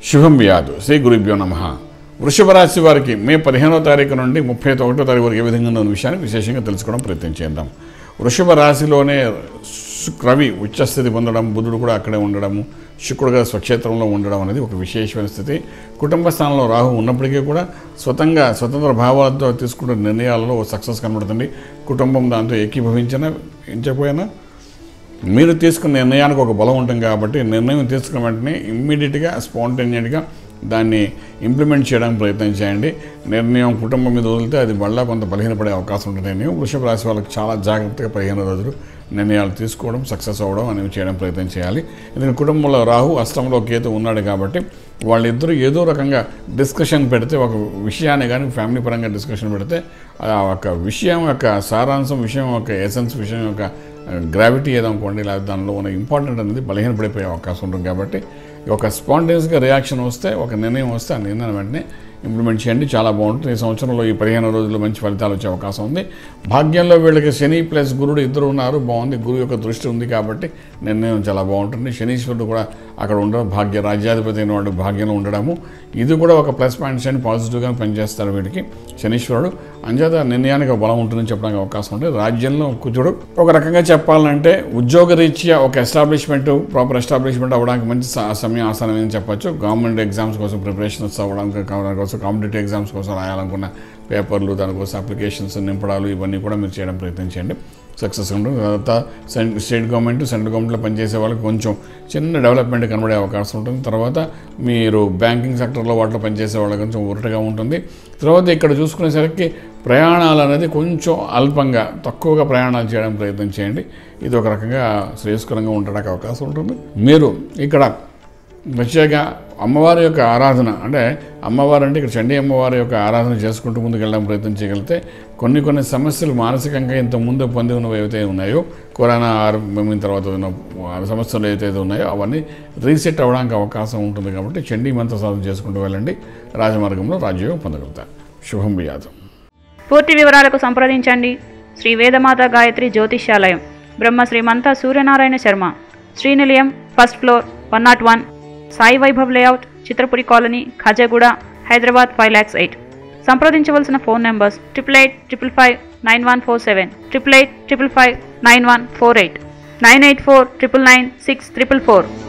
శుభం వ్యాధు శ్రీ గురుభ్యో నమ వృషభ రాశి వారికి మే పదిహేనో తారీఖు నుండి ముప్పై ఒకటో తారీఖు వరకు ఏ విధంగా ఉన్న విషయాన్ని విశేషంగా తెలుసుకోవడం ప్రయత్నం చేద్దాం వృషభ రాశిలోనే శుక్- రవి ఉచ్చస్థితి పొందడం బుధుడు కూడా అక్కడే ఉండడము శుక్రుడుగా స్వక్షేత్రంలో ఉండడం అనేది ఒక విశేషమైన స్థితి కుటుంబ స్థానంలో రాహు ఉన్నప్పటికీ కూడా స్వతంగా స్వతంత్ర భావాలతో తీసుకున్న నిర్ణయాలలో సక్సెస్ కనబడుతుంది కుటుంబం దాంతో ఏకీభవించిన ఎంచకపోయినా మీరు తీసుకున్న నిర్ణయానికి ఒక బలం ఉంటుంది కాబట్టి నిర్ణయం తీసుకున్న వెంటనే ఇమ్మీడియట్గా స్పాంటేనియట్గా దాన్ని ఇంప్లిమెంట్ చేయడానికి ప్రయత్నం చేయండి నిర్ణయం కుటుంబం మీద వదిలితే అది మళ్ళా కొంత బలహీనపడే అవకాశం ఉంటుంది వృషభ రాశి వాళ్ళకి చాలా జాగ్రత్తగా పదిహేను రోజులు నిర్ణయాలు తీసుకోవడం సక్సెస్ అవ్వడం అనేవి చేయడం ప్రయత్నం చేయాలి ఎందుకంటే కుటుంబంలో రాహు అష్టంలో కేతు ఉన్నాడు కాబట్టి వాళ్ళిద్దరూ ఏదో రకంగా డిస్కషన్ పెడితే ఒక విషయాన్ని కానీ ఫ్యామిలీ పరంగా డిస్కషన్ పెడితే ఆ ఒక విషయం యొక్క సారాంశం విషయం యొక్క ఎసెన్స్ విషయం యొక్క గ్రావిటీ ఏదో అనుకోండి లేదా దానిలో ఉన్న ఇంపార్టెంట్ అనేది బలహీనపడిపోయే అవకాశం ఉంటుంది కాబట్టి ఒక స్పాంటేనియస్గా రియాక్షన్ వస్తే ఒక నిర్ణయం వస్తే ఆ నిర్ణయం వెంటనే ఇంప్లిమెంట్ చేయండి చాలా బాగుంటుంది ఈ సంవత్సరంలో ఈ పదిహేను రోజుల్లో మంచి ఫలితాలు వచ్చే అవకాశం ఉంది భాగ్యంలో వీళ్ళకి శని ప్లస్ గురుడు ఇద్దరు ఉన్నారు బాగుంది గురువు యొక్క దృష్టి ఉంది కాబట్టి నిర్ణయం చాలా బాగుంటుంది శనీశ్వరుడు కూడా అక్కడ ఉండడం భాగ్య రాజ్యాధిపతి అయిన వాడు భాగ్యంలో ఉండడము ఇది కూడా ఒక ప్లస్ పాయింట్స్ అని పాజిటివ్గా పనిచేస్తారు వీడికి శనీశ్వరుడు అంచేత నిర్ణయానికి ఒక బలం ఉంటుందని చెప్పడానికి అవకాశం ఉంది రాజ్యంలో కుజుడు ఒక రకంగా చెప్పాలంటే ఉద్యోగ రీత్యా ఒక ఎస్టాబ్లిష్మెంట్ ప్రాపర్ ఎస్టాబ్లిష్మెంట్ అవ్వడానికి మంచి స- సమయం ఆసనం అని చెప్పొచ్చు గవర్నమెంట్ ఎగ్జామ్స్ కోసం ప్రిపరేషన్స్ అవ్వడానికి కావడానికి కోసం కాంపిటేటివ్ ఎగ్జామ్స్ కోసం రాయాలనుకున్న పేపర్లు దానికోసం అప్లికేషన్స్ నింపడాలు ఇవన్నీ కూడా మీరు చేయడం ప్రయత్నం చేయండి సక్సెస్ ఉంటుంది తర్వాత సెంట్ స్టేట్ గవర్నమెంట్ సెంట్రల్ గవర్నమెంట్లో పనిచేసే వాళ్ళకి కొంచెం చిన్న డెవలప్మెంట్ కనబడే అవకాశం ఉంటుంది తర్వాత మీరు బ్యాంకింగ్ సెక్టర్లో వాటిలో పనిచేసే వాళ్ళకి కొంచెం ఊరటగా ఉంటుంది తర్వాత ఇక్కడ చూసుకునేసరికి ప్రయాణాలు అనేది కొంచెం అల్పంగా తక్కువగా ప్రయాణాలు చేయడం ప్రయత్నం చేయండి ఇది ఒక రకంగా శ్రేయస్కరంగా ఉండడానికి అవకాశం ఉంటుంది మీరు ఇక్కడ ప్రత్యేక అమ్మవారి యొక్క ఆరాధన అంటే అమ్మవారు అంటే ఇక్కడ చండీ అమ్మవారి యొక్క ఆరాధన చేసుకుంటూ ముందుకు వెళ్ళడం ప్రయత్నం చేయగలిగితే కొన్ని కొన్ని సమస్యలు మానసికంగా ఇంత ముందు పొంది ఉన్నవి ఏవైతే ఉన్నాయో కరోనా ఆరంభమైన తర్వాత ఉన్న సమస్యలు ఏవైతే ఉన్నాయో అవన్నీ రీసెట్ అవ్వడానికి అవకాశం ఉంటుంది కాబట్టి చండీ మంత్ర సాధన చేసుకుంటూ వెళ్ళండి రాజమార్గంలో రాజ్యోగం పొందగలుగుతారు శుభం బియాతం పూర్తి వివరాలకు సంప్రదించండి శ్రీ వేదమాత గాయత్రి జ్యోతిష్యాలయం Brahma Srimantha Suryanarayana Sharma Srinilayam first floor one nought one Sai Vaibhav layout Chitrapuri colony Khajaguda Hyderabad five lakhs eight సంప్రదించవలసిన phone numbers triple eight triple five nine one four seven triple eight triple five nine one four eight nine eight four triple nine six triple four